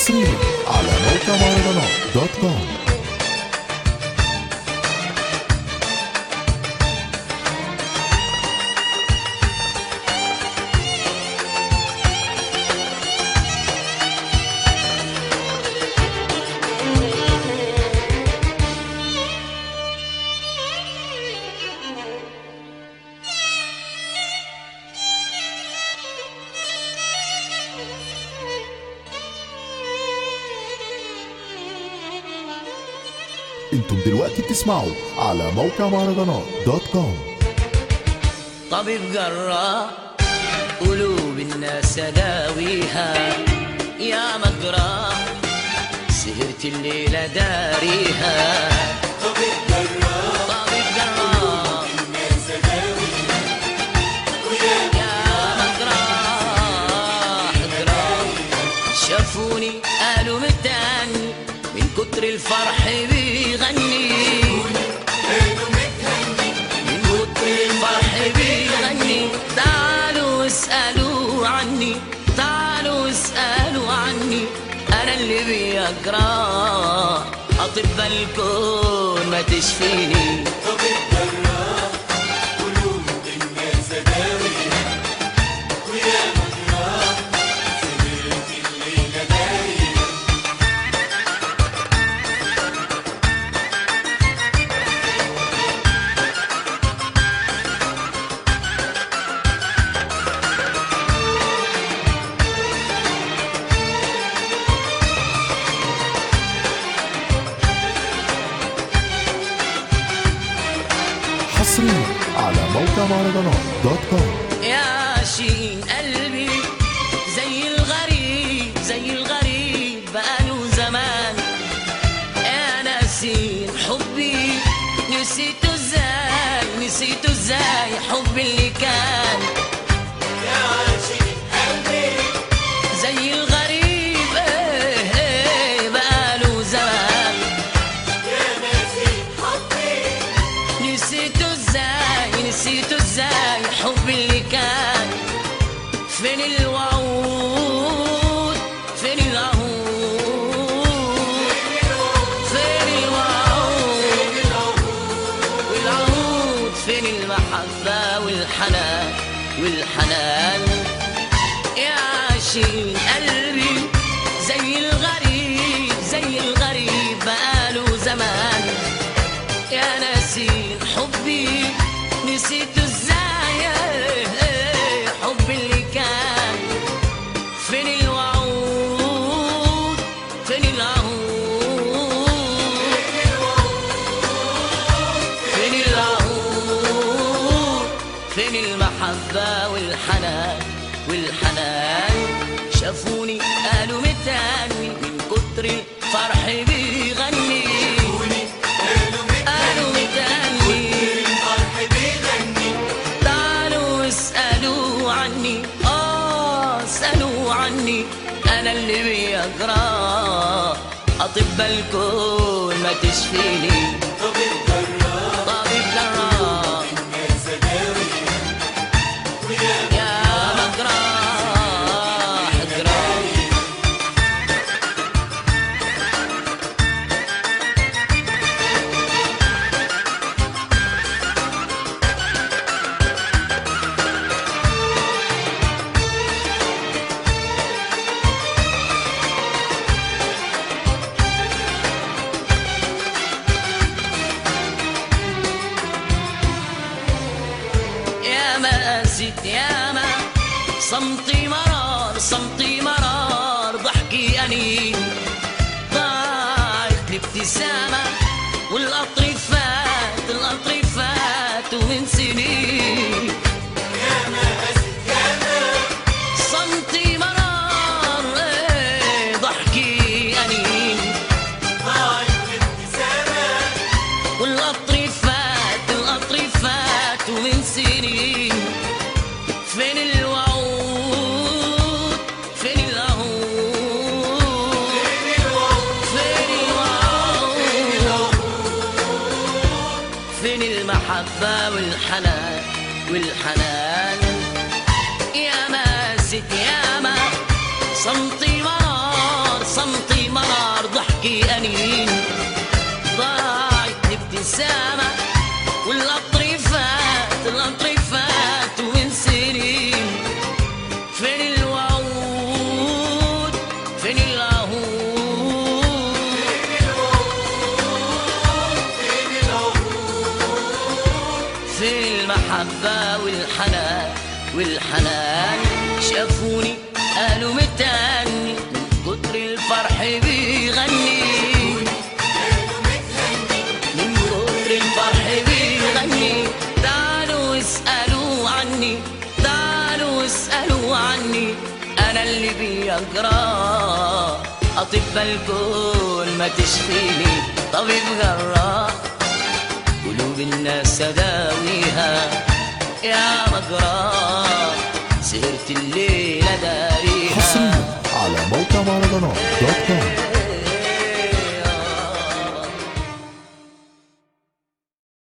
حصريا على موقع مهرجانات دوت كوم انتم دلوقتي بتسمعوا على موقع مهرجانات دوت كوم طبيب جراح قلوب الناس داويها يا مجراح سهرت الليلة داريها طبيب جراح طبيب جراح يا مجراح جراح شافوني قالوا متاني من كتر الفرح بيغني من كتر الفرح بيغني تعالوا اسألوا عني تعالوا اسألوا عني أنا اللي بيجرى أطباء الكون ما تشفيني حصريا على موقع مهرجانات دوت كوم يا شين قلبي زي الغريب زي الغريب بقاله زمان يا ناسين حبي نسيته ازاي نسيته ازاي حبي اللي كان زي الغريب ايه ايه بقاله زمان نسيته ازاي نسيته ازاي حبي اللي كان فين الوعود فين العهود فين الوعود والعهود فين المحبة والحنان والحنان يا عاشقين قلبي زي الغريب زي الغريب بقاله زمان يا ناسين حبي نسيته ازاي حبي اللي كان فين الوعود فين العهود فين العهود فين المحبة والحنان والحنان شافوني قالوا متاني من كتر الفرح بيغني قالوا متاني تعالوا اسألوا عني اه اسألوا عني انا اللي بيجرى اطباء الكون ما تشفيني طبيب جراح يا مجراح جراح يا ما قاسيت يا ما صمتي مرار صمتي مرار ضحكي أنين ضاعت الابتسامة والقطر فات القطر فات ومن سنين صمتي مرار إيه، ضحكي أنين والقطر فات القطر فات ومن سنين فين الوعود فين العهود فين الوعود فين المحبة والحنان والحنان يا ما ست يا ما صمتي مرار صمتي في أنين ضاعت الابتسامة والقطر فات القطر فات ومن سنين فين الوعود فين العهود فين المحبة والحنان والحنان شافوني قالوا متاني من كتر الفرح بيغني من كتر الفرح بيغني تعالوا اسألوا عني تعالوا اسألوا عني أنا اللي بيجرى أطباء الكون ما تشفيني طبيب جراح قلوب الناس أداويها يا مجرى سهرت الليلة داريها حصريا على موقع مهرجانات دوت كوم